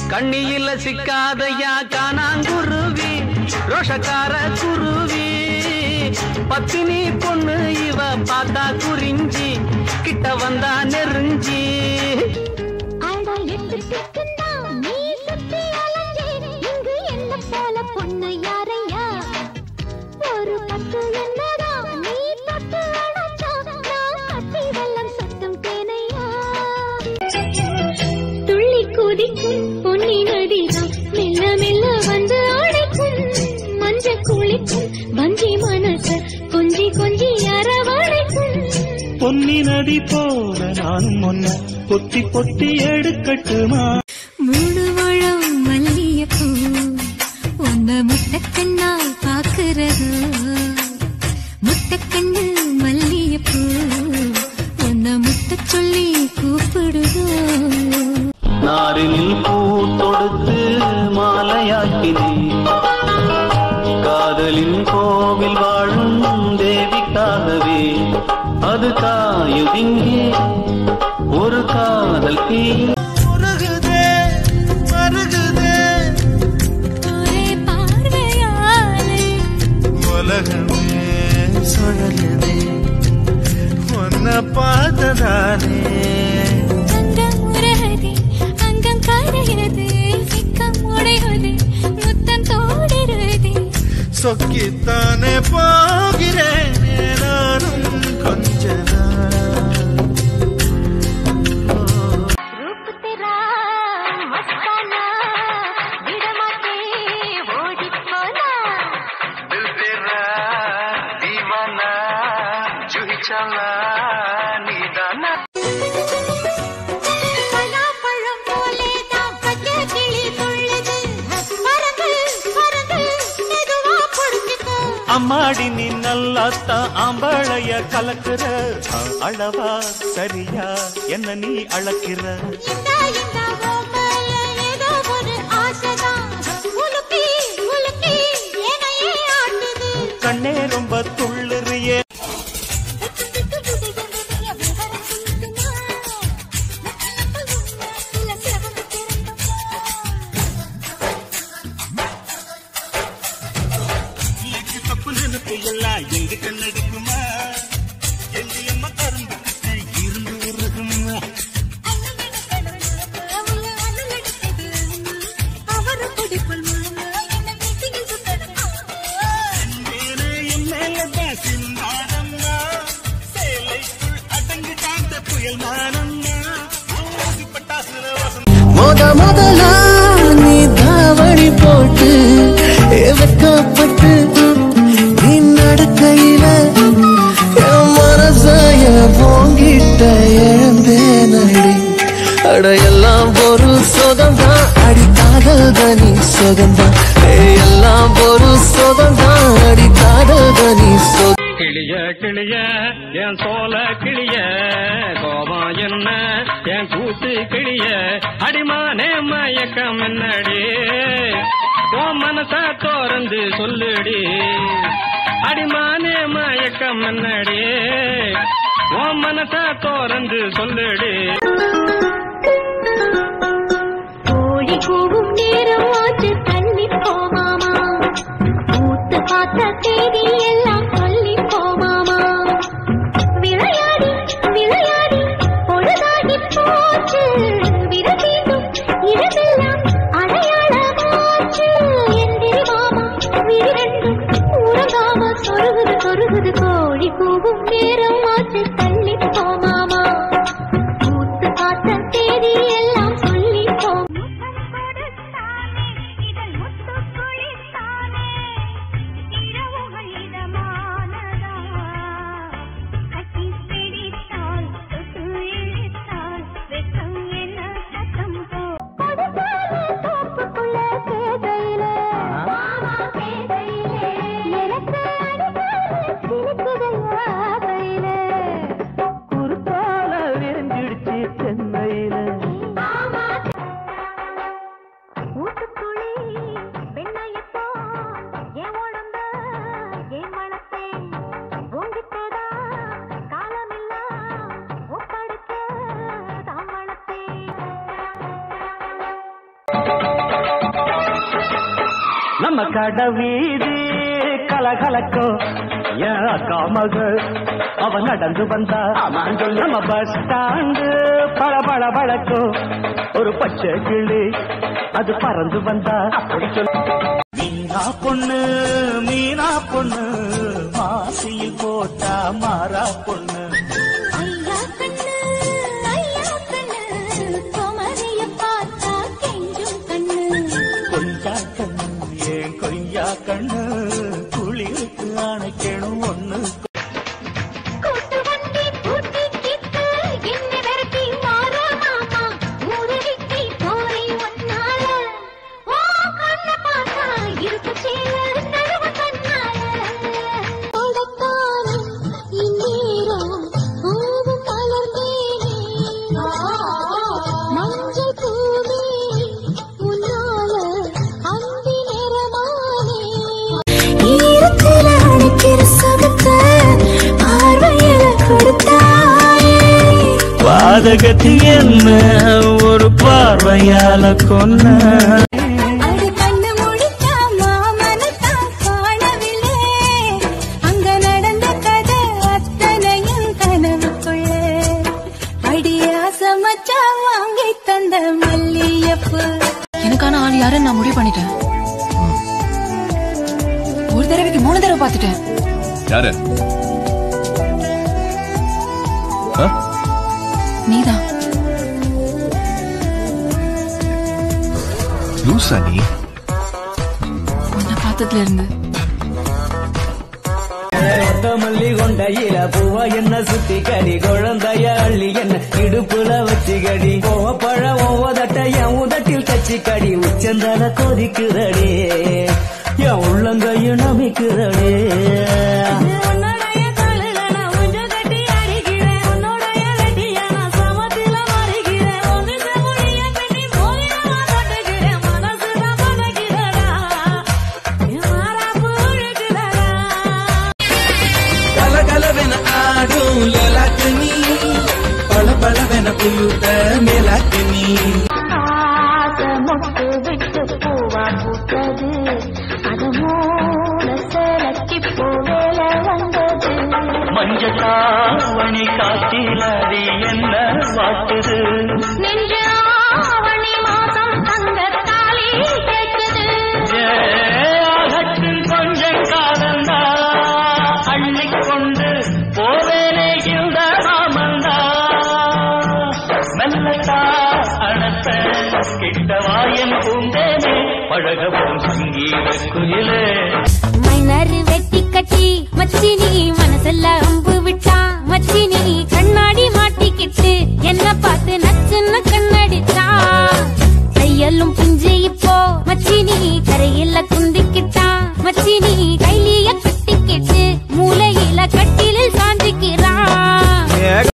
கண்ணியில சிக்காதையா காணாங்குருவி ரோஷக்கார குருவி பத்தினி பொண்ணு இவ பார்த்தா குறிஞ்சி கிட்ட வந்தா நெருஞ்சி அட எட்டு திக்குன்னா நீ சுத்தி அலைஞ்சே இங்கு என்ன போல பொண்ணு யாரையா ஒரு பத்து என்னடா நீ தொட்டு அணைச்சா நான் கட்டி வெள்ளம் சத்தம் தேனையா துள்ளி குதிக்கும் பொன்னி நதிதான் மெல்ல மெல்ல வந்து அழைக்கும் மஞ்ச குளிக்கும் வஞ்சி மனச கொஞ்சி கொஞ்சி அரவணைக்கும் பொன்னி நதி போல நானும் ஒன்ன பொத்தி பொத்தி எடுக்கட்டுமா மூணு முழம் மல்லியப்பூ உன்ன முட்டக்கண்ணால் பாக்குறது முட்டக்கண்ணு மல்லியப்பூ உன்ன முட்ட சொல்லி கூப்பிடுதோ நாரினில் பூ தொடுத்து மாலையாக்கினே காதலின் கோவில் வாழும் தேவிக்காகவே அது காயுதிங்கே ஒரு காதல் தீ மருகுதே மருகுதே ஒரே பார்வையாலே உலகமே சுழலுதே உன்னை பார்த்ததானே அங்கம் உருகுதே அங்கம் கரையுது சிக்கம் உடையுது முத்தம் தோடுருதே சொக்கித்தானே போகிறேன் நானும் கொஞ்ச நாள் रूप तेरा मस्ताना विडमाते ओडिपोना दिल तेरा दीवाना जूही चला निदाना பலாப்பழம் போலே தான் பச்சை கிளி துள்ளுது பறந்து பறந்து மெதுவா புடிச்சுக்கோ அம்மாடி நீ நல்லாத்தா ஆம்பளைய கலக்குற அளவா சரியா என்ன நீ அளக்கிற இந்த இந்த ஓமல ஏதோ ஒரு ஆசைதான் உலுக்கி உலுக்கி என்னையே ஆட்டுது கண்ணே ரொம்ப துள்ளுறியே தப்பு நினைப்பு எல்லாம் எங்க கண்ணடிக்குமா எங்க அம்மா கரும்பு இருந்து உருகுமா மேலே என் மேலதான் சிந்தாரம்மா சேலைக்குள் அடங்கு காந்த புயல் மானம்மா ஊசி பட்டாசுல வசந்த முத முதலா நீ தாவணி போட்டு வெக்கப்பட்டு நீ நடக்கையில என் மனசாய போங்கிட்ட இழந்தேனடி அட எல்லாம் ஒரு சொகம்தான் அடி காதல் தனி சொகம்தான் ஏய், எல்லாம் ஒரு சொகம்தான் அடி காதல் தனி சொகம் கிளிய கிளிய என் சோல கிளிய கோபம் என்ன என் கூத்து கிளிய அடிமானே மயக்கம் என்னடி ஓ மனச தோறந்து சொல்லுடி அடிமானே மயக்கம் என்னடி ஓ மனச தோறந்து சொல்லுடி கோழி கூவும் நேரம் ஆச்சு தள்ளி போமாமா மூத்து பார்த்த தேதி எல்லாம் சொல்லி போமாமா விளையாடி விளையாடி பொழுதாகி போச்சு விரதீண்டும் இரவெல்லாம் அடையாளமாச்சு எந்திரி மாமா விரண்டும் உறங்காம சொருகுது சொருகுது கோழி கூவும் நேரம் ஆச்சு தள்ளி போமாமா மூத்து நம்ம கடை வீதி கலகலக்கும் என் அக்கா மகள் அவ நடந்து வந்தா நம்ம பஸ் ஸ்டாண்டு பள பள பழக்கும் ஒரு பச்சை கிளி அது பறந்து வந்தா மீனா பொண்ணு மீனா பொண்ணு மாசியில் போட்டா மாறா பொண்ணு ஐயா கண்ணு ஐயா கண்ணு குமரிய பார்த்தா கெஞ்சும் கண்ணு கொய்யா கண்ணு ஏன் கொய்யா கண்ணு குளிருக்கு அணைக்கணும் ஒண்ணு கூட்டு வண்டி பூட்டி கிட்டு என்ன விரட்டி மாற மாமா ஊரு விட்டி போரை ஒன்னால ஓ கண்ண பார்த்தா இருக்கு சேல நடுவ கண்ணால தொடத்தானே இந்நேரம் பூவும் மலர்ந்தேனே மஞ்சள் பூவே உன்னால அந்தி நிறமானே ஈரத்தில அடிக்கிற சுகத்தை பார்வையில கொடுத்தாயே பாதகத்தி என்ன ஒரு பார்வையால கொன்ன அது கண்ணு முடிச்சா மாமனத்தான் காணவில்லை அங்க நடந்த கதை அத்தனையும் கனவுக்குள்ளே அடியா சமைச்சா வாங்கி தந்த மல்லியப்பு எனக்கான ஆள் யாருன்னு நான் முடிவு பண்ணிட்டேன் ஒரு தடவைக்கு மூணு தடவை பார்த்துட்டேன் யாரு ஆ? நீதான் லூசா நீ உன்னை பார்த்ததுல இருந்து மல்லி கொண்டையில பூவா என்ன சுத்தி கடி குழந்தைய அள்ளி என்ன இடுப்புல வச்சு கடி போவ பழம் ஓவதட்ட என் உதட்டில் தச்சு கடி உச்சந்தால கொதிக்குதடி என் உள்ளங்கையும் நமிக்குதடி உன்னுடைய காலில நான் முஞ்ச கட்டி அடிக்கிறேன் உன்னுடைய வெட்டிய நான் சமத்தில மறிக்கிறேன் உன் முடிய பெண்ணி போலில நான் தொட்டுக்கிறேன் மனசுதான் பதக்கிறடா என் மாறாப்பு உழுக்குதடா கலகலவென ஆடும் லலாக்கு நீ பல பலவென புழுத்த மேலாக்கு நீ ஆசை மொட்டு விட்டு பூவா பூத்தது அது மூட சேலக்கி பூவேல வந்தது மஞ்சளாவணி காட்டிலாடி என்ன வாட்டுது நெஞ்சு ஆவணி மாசம் தங்க தாலி கேட்குது ஆகத்தில் கொஞ்சம் காலந்தா அள்ளிக்கொண்டு போவேனே இந்த மாமந்தா மெல்லத்தா அணத்த கிட்டவாயன் பூந்தேனே பழகவும் சங்கீத குயிலே மைனரு வெட்டி கட்டி மச்சினி மனசுல அம்பு விட்டா மச்சினி கண்ணாடி மாட்டிக்கிட்டு என்ன பார்த்து நச்சுன்னு கண்ணடிச்சா கையெல்லும் பிஞ்சு இப்போ மச்சினி கரையில குந்திக்கிட்டா மச்சினி கை